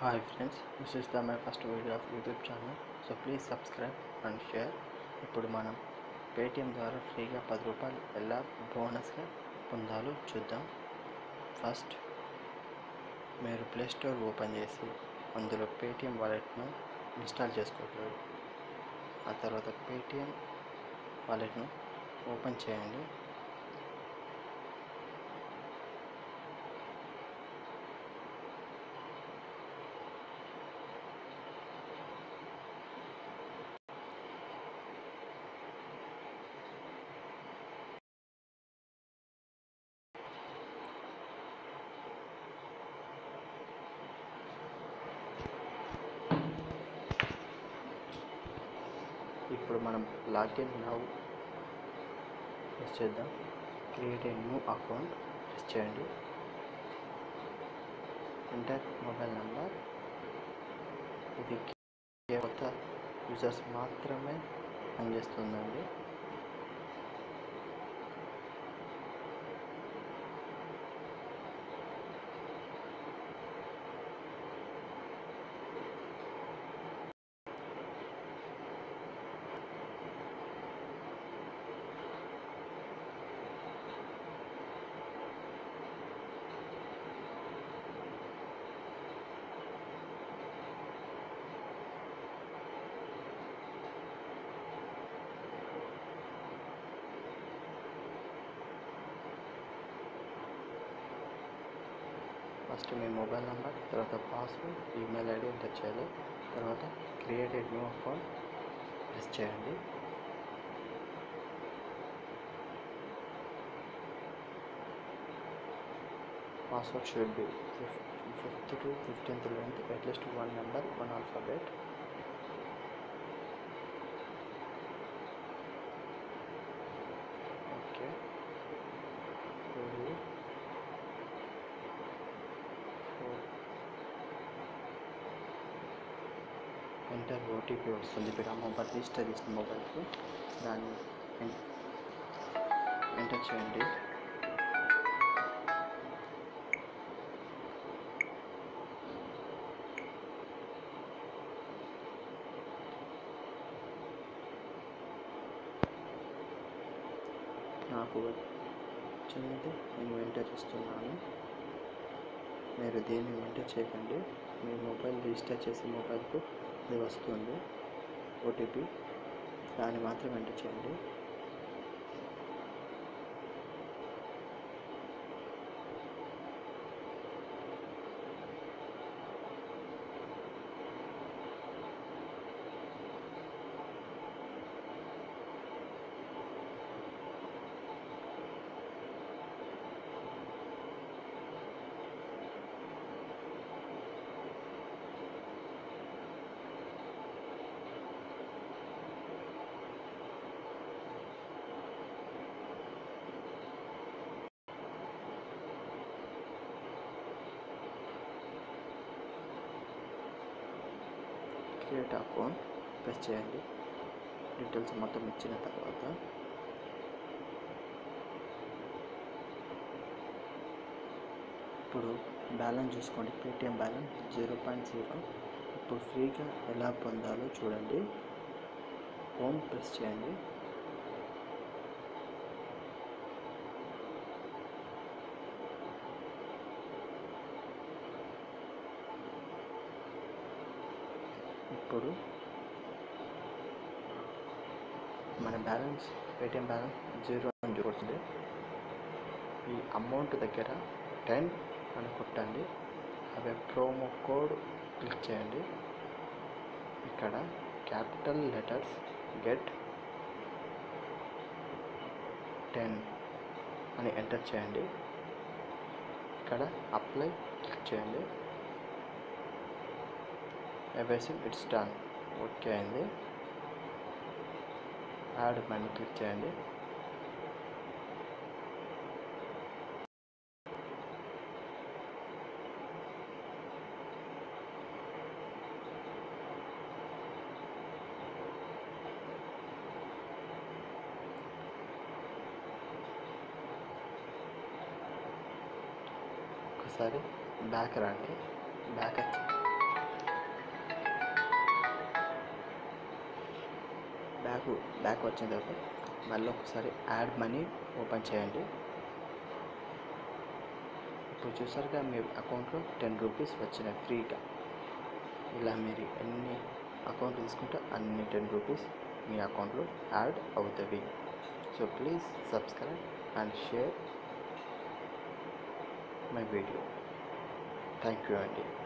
Hi friends, this is the my first video of YouTube channel. So please subscribe and share. ఇప్పుడు మనం Paytm ద్వారా ఫ్రీగా పది రూపాయలు ఎలా బోనస్గా పొందాలో చూద్దాం ఫస్ట్ మీరు ప్లే స్టోర్ ఓపెన్ చేసి అందులో పేటిఎం వాలెట్ను ఇన్స్టాల్ చేసుకోగలరు ఆ తర్వాత పేటిఎం వాలెట్ను ఓపెన్ చేయండి ఇప్పుడు మనం లాగిన్ నౌ ప్రెస్ చేద్దాం create a new account press చేయండి ఎంటర్ మొబైల్ నంబర్ ఇది కొత్త యూజర్స్ మాత్రమే పనిచేస్తుందండి ఫస్ట్ మీ మొబైల్ నెంబర్ తర్వాత పాస్వర్డ్ ఈమెయిల్ ఐడి ఎంటర్ చేయాలి తర్వాత create a new account press చేయండి password should be fifth to fifteenth length at least one number one alphabet okay two four enter OTP వస్తుంది ఇప్పుడు ఆ మొబైల్ రిజిస్టర్ చేసిన మొబైల్కి దాన్ని ఎన్- ఎంటర్ చేయండి నాకు వచ్చినది నేను ఎంటర్ చేస్తున్నాను మీరు దీన్ని ఎంటర్ చేయకండి మీ మొబైల్ రిజిస్టర్ చేసే మొబైల్కు ఇది వస్తుంది ఓటీపీ దాన్ని మాత్రం ఎంటర్ చేయండి క్రియేట్ అకౌంట్ ప్రెస్ చేయండి డీటెయిల్స్ మొత్తం ఇచ్చిన తర్వాత ఇప్పుడు బ్యాలెన్స్ చూసుకోండి Paytm balance zero point zero ఇప్పుడు ఫ్రీగా ఎలా పొందాలో చూడండి హోమ్ ప్రెస్ చేయండి ఇప్పుడు మన బ్యాలెన్స్ పేటిఎం బ్యాలెన్స్ జీరో అని చూస్తుంది ఈ అమౌంట్ దగ్గర టెన్ అని కొట్టండి అవి ప్రోమో కోడ్ క్లిక్ చేయండి ఇక్కడ క్యాపిటల్ లెటర్స్ గెట్ టెన్ అని ఎంటర్ చేయండి ఇక్కడ అప్లై క్లిక్ చేయండి ఎవ్రీథింగ్ ఇట్స్ డన్ ఓకే అయింది యాడ్ మనీ క్లిక్ చేయండి ఒకసారి బ్యాక్ రండి బ్యాక్ వచ్చి బ్యాక్ బ్యాక్ వచ్చిన తర్వాత మళ్ళీ ఒకసారి యాడ్ మనీ ఓపెన్ చేయండి ఇప్పుడు చూసారుగా మీ అకౌంట్లో టెన్ రూపీస్ వచ్చినాయి ఫ్రీగా ఇలా మీరు ఎన్ని అకౌంట్ తీసుకుంటే అన్ని టెన్ రూపీస్ మీ అకౌంట్లో యాడ్ అవుతుంది so please subscribe and share my video thank you అండి